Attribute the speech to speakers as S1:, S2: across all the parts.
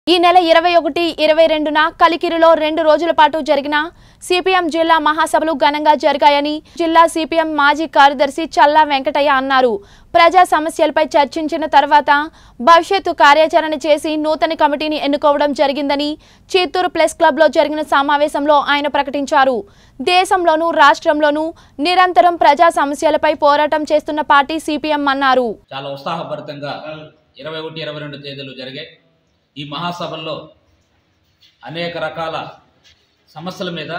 S1: ఈ నెల ఇరవై ఒకటి ఇరవై రెండున కలికిరిలో రెండు రోజుల పాటు జరిగిన సిపిఎం జిల్లా మహాసభలు ఘనంగా జరిగాయని జిల్లా సిపిఎం మాజీ కార్యదర్శి చల్లా వెంకటయ్య అన్నారు ప్రజా సమస్యలపై చర్చించిన తర్వాత భవిష్యత్తు కార్యాచరణ చేసి నూతన కమిటీని ఎన్నుకోవడం జరిగిందని చిత్తూరు ప్రెస్ క్లబ్లో జరిగిన సమావేశంలో ఆయన ప్రకటించారు దేశంలోనూ రాష్ట్రంలోనూ నిరంతరం ప్రజా సమస్యలపై పోరాటం చేస్తున్న పార్టీ సిపిఎం అన్నారు
S2: చాలా ఉత్సాహభరితంగా ఇరవై ఒకటి ఇరవై రెండు తేదీలు జరిగాయి ఈ మహాసభల్లో అనేక రకాల సమస్యల మీద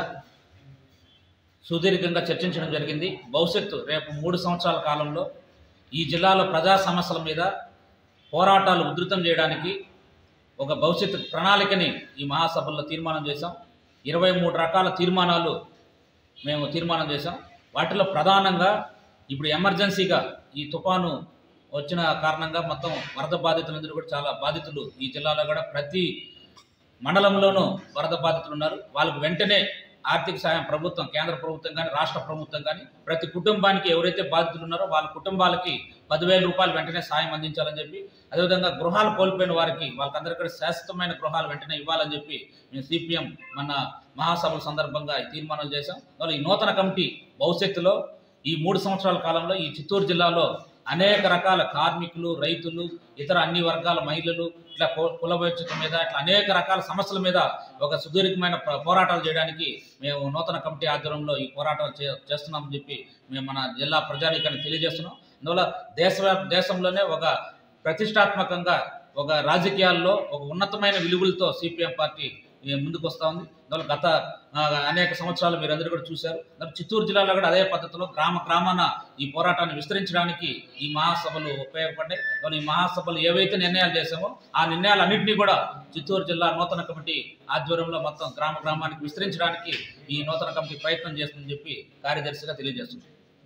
S2: సుదీర్ఘంగా చర్చించడం జరిగింది భవిష్యత్తు రేపు మూడు సంవత్సరాల కాలంలో ఈ జిల్లాలో ప్రజా సమస్యల మీద పోరాటాలు ఉధృతం చేయడానికి ఒక భవిష్యత్తు ప్రణాళికని ఈ మహాసభల్లో తీర్మానం చేశాం ఇరవై మూడు రకాల తీర్మానాలు మేము తీర్మానం చేశాం వాటిలో ప్రధానంగా ఇప్పుడు ఎమర్జెన్సీగా ఈ తుఫాను వచ్చిన కారణంగా మొత్తం వరద బాధితులందరూ కూడా చాలా బాధితులు ఈ జిల్లాలో కూడా ప్రతి మండలంలోనూ వరద బాధితులు ఉన్నారు వాళ్ళకు వెంటనే ఆర్థిక సాయం ప్రభుత్వం కేంద్ర ప్రభుత్వం కానీ రాష్ట్ర ప్రభుత్వం కానీ ప్రతి కుటుంబానికి ఎవరైతే బాధితులు ఉన్నారో వాళ్ళ కుటుంబాలకి పదివేల రూపాయలు వెంటనే సాయం అందించాలని చెప్పి అదేవిధంగా గృహాలు కోల్పోయిన వారికి వాళ్ళకందరికీ కూడా శాశ్వతమైన గృహాలు వెంటనే ఇవ్వాలని చెప్పి మేము సిపిఎం మన మహాసభల సందర్భంగా ఈ తీర్మానాలు చేశాం అందువల్ల ఈ నూతన కమిటీ భవిష్యత్తులో ఈ మూడు సంవత్సరాల కాలంలో ఈ చిత్తూరు జిల్లాలో అనేక రకాల కార్మికులు రైతులు ఇతర అన్ని వర్గాల మహిళలు ఇట్లా కు- కుల వివక్షత మీద ఇట్లా అనేక రకాల సమస్యల మీద ఒక సుదీర్ఘమైన ప- పోరాటాలు చేయడానికి మేము నూతన కమిటీ ఆధ్వర్యంలో ఈ పోరాటాలు చే చేస్తున్నామని చెప్పి మేము మన జిల్లా ప్రజానీకాన్ని తెలియజేస్తున్నాం అందువల్ల దేశవ్యాప్ దేశంలోనే ఒక ప్రతిష్టాత్మకంగా ఒక రాజకీయాల్లో ఒక ఉన్నతమైన విలువలతో సిపిఎం పార్టీ ఈ ముందుకు వస్తూ ఉంది అందువల్ల గత ఆ, అనేక సంవత్సరాలు మీరందరూ కూడా చూశారు మరి చిత్తూరు జిల్లాలో కూడా అదే పద్ధతిలో గ్రామ గ్రామాన ఈ పోరాటాన్ని విస్తరించడానికి ఈ మహాసభలు ఉపయోగపడ్డాయి మరి ఈ మహాసభలు ఏవైతే నిర్ణయాలు చేశామో ఆ నిర్ణయాలన్నింటినీ కూడా చిత్తూరు జిల్లా నూతన కమిటీ ఆధ్వర్యంలో మొత్తం గ్రామ గ్రామానికి విస్తరించడానికి ఈ నూతన కమిటీ ప్రయత్నం చేస్తుందని చెప్పి కార్యదర్శిగా తెలియజేస్తుంది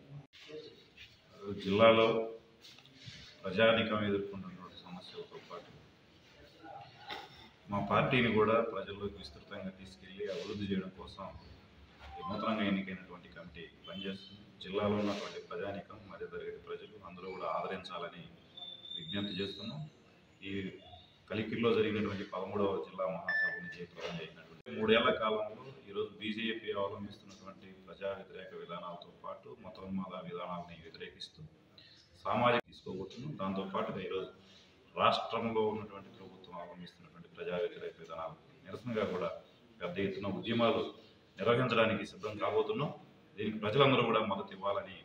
S3: జిల్లాలో ప్రజానికం ఎదుర్కొంటున్నటువంటి సమస్యలతో పాటు మా పార్టీని కూడా ప్రజల్లోకి విస్తృతంగా తీసుకెళ్లి అభివృద్ధి చేయడం కోసం ఈ నూతనంగా ఎన్నికైనటువంటి కమిటీ పనిచేస్తుంది జిల్లాలో ఉన్నటువంటి ప్రజానికం మధ్యతరగతి ప్రజలు అందరూ కూడా ఆదరించాలని విజ్ఞప్తి చేస్తున్నాం ఈ కలికిరిలో జరిగినటువంటి పదమూడవ జిల్లా మహాసభను జయప్రదం చేసినటువంటి మూడేళ్ల కాలంలో ఈరోజు బీజేపీ అవలంబిస్తున్నటువంటి ప్రజా వ్యతిరేక విధానాలతో పాటు మతోన్మాద విధానాలని వ్యతిరేకిస్తూ సామాజిక తీసుకోబోతున్నాం దాంతోపాటుగా ఈరోజు రాష్ట్రంలో ఉన్నటువంటి ప్రభుత్వం అవలంబిస్తున్నటువంటి ప్రజా వ్యతిరేక విధానాలు నిరసనగా కూడా పెద్ద ఎత్తున ఉద్యమాలు నిర్వహించడానికి సిద్ధం కాబోతున్నాం దీనికి ప్రజలందరూ కూడా మద్దతు ఇవ్వాలని